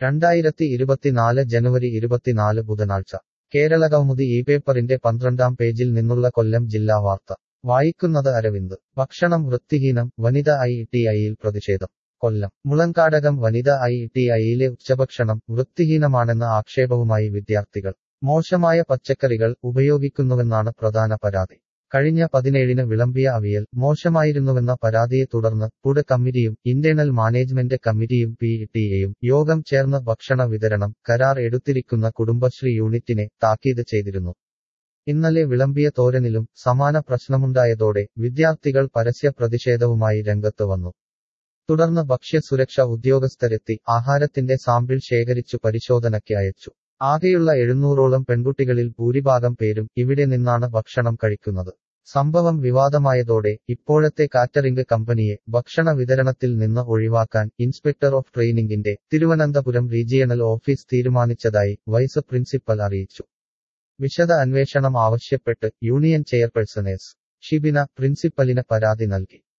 രണ്ടായിരത്തി ഇരുപത്തിനാല് ജനുവരി ഇരുപത്തിനാല് ബുധനാഴ്ച കേരള കൗമുദി ഈ പേപ്പറിന്റെ പന്ത്രണ്ടാം പേജിൽ നിന്നുള്ള കൊല്ലം ജില്ലാ വാർത്ത വായിക്കുന്നത് അരവിന്ദ് ഭക്ഷണം വൃത്തിഹീനം വനിത ഐ ടി ഐയിൽ പ്രതിഷേധം കൊല്ലം മുളങ്കാടകം വനിത ഐ ടി ഐയിലെ ഉച്ചഭക്ഷണം വൃത്തിഹീനമാണെന്ന ആക്ഷേപവുമായി വിദ്യാർത്ഥികൾ മോശമായ പച്ചക്കറികൾ ഉപയോഗിക്കുന്നുവെന്നാണ് പ്രധാന പരാതി കഴിഞ്ഞ പതിനേഴിന് വിളമ്പിയ അവിയൽ മോശമായിരുന്നുവെന്ന പരാതിയെ തുടർന്ന് ഫുഡ് കമ്മിറ്റിയും ഇന്റേണൽ മാനേജ്മെന്റ് കമ്മിറ്റിയും പി ടി എയും യോഗം ചേർന്ന് ഭക്ഷണ വിതരണം കരാർ എടുത്തിരിക്കുന്ന കുടുംബശ്രീ യൂണിറ്റിനെ താക്കീത് ചെയ്തിരുന്നു ഇന്നലെ വിളമ്പിയ തോരനിലും സമാന പ്രശ്നമുണ്ടായതോടെ വിദ്യാർത്ഥികൾ പരസ്യ പ്രതിഷേധവുമായി രംഗത്ത് വന്നു തുടർന്ന് ഭക്ഷ്യസുരക്ഷ ഉദ്യോഗസ്ഥരെത്തി ആഹാരത്തിന്റെ സാമ്പിൾ ശേഖരിച്ചു പരിശോധനയ്ക്ക് അയച്ചു ആകെയുള്ള എഴുന്നൂറോളം പെൺകുട്ടികളിൽ ഭൂരിഭാഗം പേരും ഇവിടെ നിന്നാണ് ഭക്ഷണം കഴിക്കുന്നത് സംഭവം വിവാദമായതോടെ ഇപ്പോഴത്തെ കാറ്ററിംഗ് കമ്പനിയെ ഭക്ഷണ വിതരണത്തിൽ നിന്ന് ഒഴിവാക്കാൻ ഇൻസ്പെക്ടർ ഓഫ് ട്രെയിനിംഗിന്റെ തിരുവനന്തപുരം റീജിയണൽ ഓഫീസ് തീരുമാനിച്ചതായി വൈസ് പ്രിൻസിപ്പൽ അറിയിച്ചു വിശദ അന്വേഷണം ആവശ്യപ്പെട്ട് യൂണിയൻ ചെയർപേഴ്സൺ എസ് ഷിബിന പ്രിൻസിപ്പലിന് പരാതി നൽകി